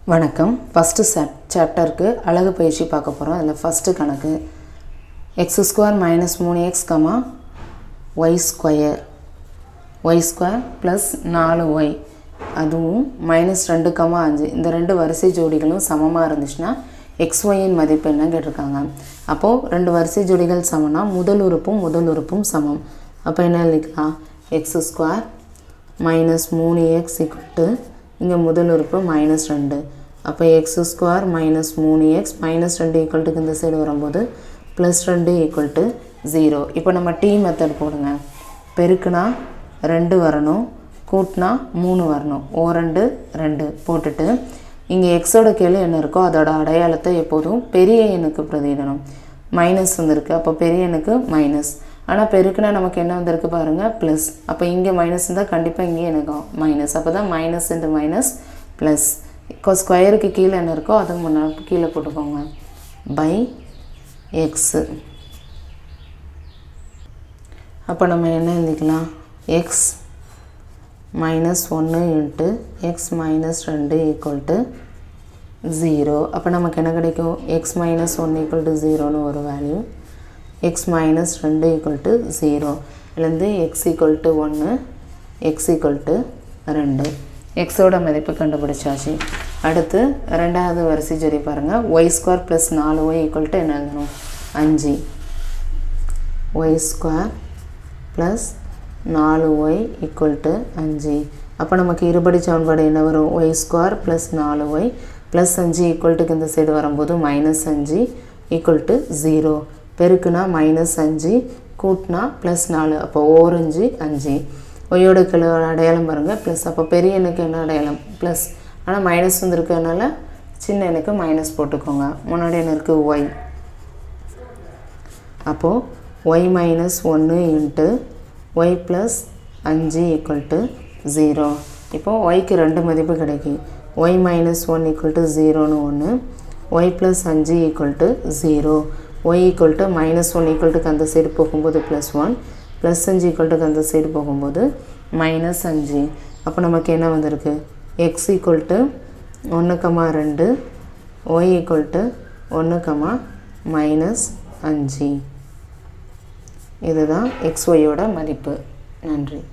வணக்கம் ஃபஸ்ட்டு சாப் சாப்டருக்கு அழகு பயிற்சி பார்க்க போகிறோம் அதில் ஃபஸ்ட்டு கணக்கு எக்ஸ் ஸ்கொயர் மைனஸ் மூணு x comma y square y square plus நாலு ஒய் அதுவும் மைனஸ் ரெண்டு கமா அஞ்சு இந்த ரெண்டு வரிசை ஜோடிகளும் சமமாக இருந்துச்சுன்னா எக்ஸ் ஒய்யின் மதிப்பு என்ன கேட்டிருக்காங்க அப்போது ரெண்டு வரிசை ஜோடிகள் சமம்னா முதல் உறுப்பும் முதல் உறுப்பும் சமம் அப்போ என்ன எழுதிக்கலாம் எக்ஸ் ஸ்கொயர் மைனஸ் மூணு எக்ஸ் ஈக்குவல் இங்கே முதல் உறுப்பு மைனஸ் ரெண்டு அப்போ எக்ஸ் ஸ்கொயர் மைனஸ் மூணு எக்ஸ் மைனஸ் ரெண்டு ஈக்குவல் டுக்கு இந்த சைடு வரும்போது ப்ளஸ் ரெண்டு ஈக்குவல் டு ஜீரோ இப்போ நம்ம டி மெத்தட் போடுங்க பெருக்குனா ரெண்டு வரணும் கூட்டினா மூணு வரணும் ஓ ரெண்டு ரெண்டு போட்டுட்டு இங்கே எக்ஸோட கீழே என்ன இருக்கோ அதோட அடையாளத்தை எப்போதும் பெரிய எண்ணுக்கு பிரதியிடணும் மைனஸ் வந்திருக்கு அப்போ பெரிய எண்ணுக்கு மைனஸ் ஆனால் பெருக்குனா நமக்கு என்ன வந்திருக்கு பாருங்கள் ப்ளஸ் அப்போ இங்கே மைனஸ் இருந்தால் கண்டிப்பாக இங்கே எனக்கு மைனஸ் அப்போ தான் மைனஸ் இன்ட்டு மைனஸ் ப்ளஸ் இப்போ ஸ்கொயருக்கு கீழே என்ன இருக்கோ அதுக்கு முன்னாடி கீழே போட்டுக்கோங்க பை எக்ஸு அப்போ நம்ம என்ன எழுதிக்கலாம் எக்ஸ் மைனஸ் ஒன்று இன்ட்டு எக்ஸ் மைனஸ் ரெண்டு ஈக்குவல் டு ஜீரோ அப்போ நமக்கு என்ன கிடைக்கும் x minus one equal to ஜீரோன்னு ஒரு வேல்யூ எக்ஸ் மைனஸ் ரெண்டு ஈக்குவல் டு ஜீரோ இதுலேருந்து எக்ஸ் ஈக்குவல் டு ஒன்று எக்ஸ் ஈக்குவல் டு ரெண்டு எக்ஸோட மதிப்பு கண்டுபிடிச்சாச்சு அடுத்து ரெண்டாவது வரிசை ஜோடி பாருங்கள் ஒய் ஸ்கொயர் ப்ளஸ் நாலு ஒய் ஈக்குவல் டு என்ன எழுதணும் அஞ்சு ஒய் ஸ்கொயர் ப்ளஸ் நாலு ஒய் ஈக்குவல் டு அஞ்சு அப்போ நமக்கு இருபடி சமன்பாடு என்ன வரும் ஒய் ஸ்கொயர் ப்ளஸ் நாலு ஒய் ப்ளஸ் அஞ்சு ஈக்குவல் டுக்கு இந்த சைடு வரும்போது மைனஸ் அஞ்சு ஈக்குவல் டு ஜீரோ பெருக்குனா மைனஸ் அஞ்சு கூட்டினா ப்ளஸ் நாலு அப்போ ஓரஞ்சு அஞ்சு ஒய்யோட கிலோ அடையாளம் பாருங்கள் ப்ளஸ் அப்போ பெரிய எண்ணுக்கு என்ன அடையாளம் ப்ளஸ் ஆனால் மைனஸ் வந்துருக்கனால சின்ன எண்ணுக்கு மைனஸ் போட்டுக்கோங்க முன்னாடி என்ன இருக்குது ஒய் அப்போது ஒய் மைனஸ் ஒன்று இன்ட்டு ஒய் ப்ளஸ் அஞ்சு ஈக்குவல் டு ஜீரோ இப்போது ஒய்க்கு ரெண்டு மதிப்பு கிடைக்கும் y minus one equal to ஜீரோன்னு ஒன்று ஒய் ப்ளஸ் அஞ்சு equal to zero y equal to minus one equal டுக்கு அந்த சைடு போகும்போது ப்ளஸ் ஒன் ப்ளஸ் அஞ்சு ஈக்குவல் டுக்கு அந்த சைடு போகும்போது மைனஸ் அஞ்சு அப்போ நமக்கு என்ன வந்திருக்கு எக்ஸ் ஈக்குவல் டு ஒன்று கமா ரெண்டு ஒய் ஈக்குவல் டு ஒன்று கமா மைனஸ் அஞ்சு இதுதான் எக்ஸ் ஒய்யோட மதிப்பு நன்றி